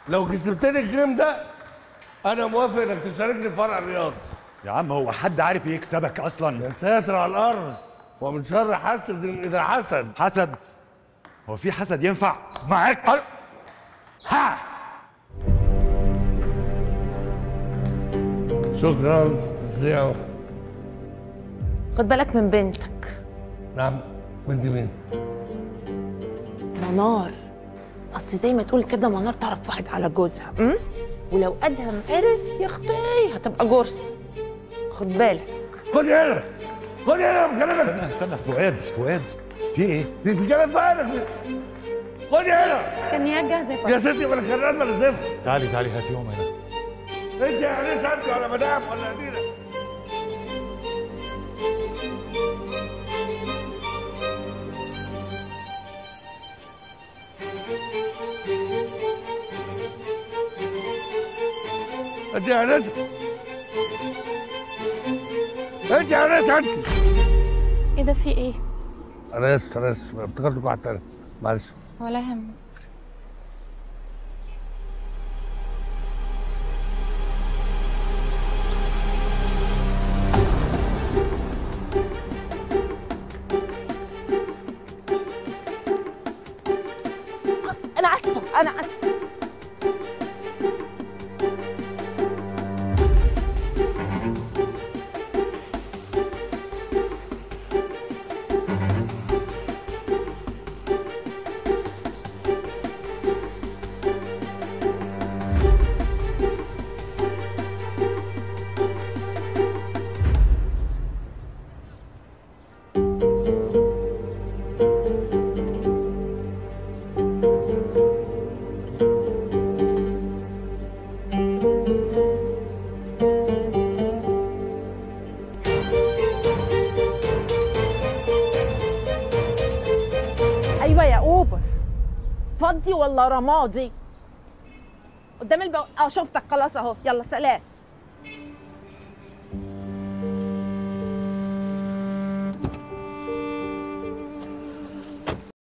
لو كسبتني الجيم ده انا موافق انك تشاركني في فرع الرياض يا عم هو حد عارف يكسبك اصلا يا ساتر على الارض ومن شر حسد اذا حسد حسد هو في حسد ينفع معاك ها شكرا زيو خد بالك من بنتك نعم بنت مين؟ منار اصل زي ما تقول كده منار تعرف واحد على جوزها م? ولو ادهم عرف يا اختي هتبقى جرس خد بالك خد هنا خد هنا بكلمك استنى استنى فؤاد فؤاد في ايه؟ في في كلام فارغ خد هنا كان جاهزه يا ستي ولا كرات ولا زفت تعالي تعالي هاتيهم هنا انت يا انسه انت ولا مدام ولا اميره انت يا انسه انت يا انسه انت ايه ده في ايه انا اسف انا اسف افتكرتك واحد تاني معلش ولا يهمك انا اسفه انا اسفه ايوه يا اوبر فضي ولا رمادي قدام البو... اه شفتك خلاص اهو يلا سلام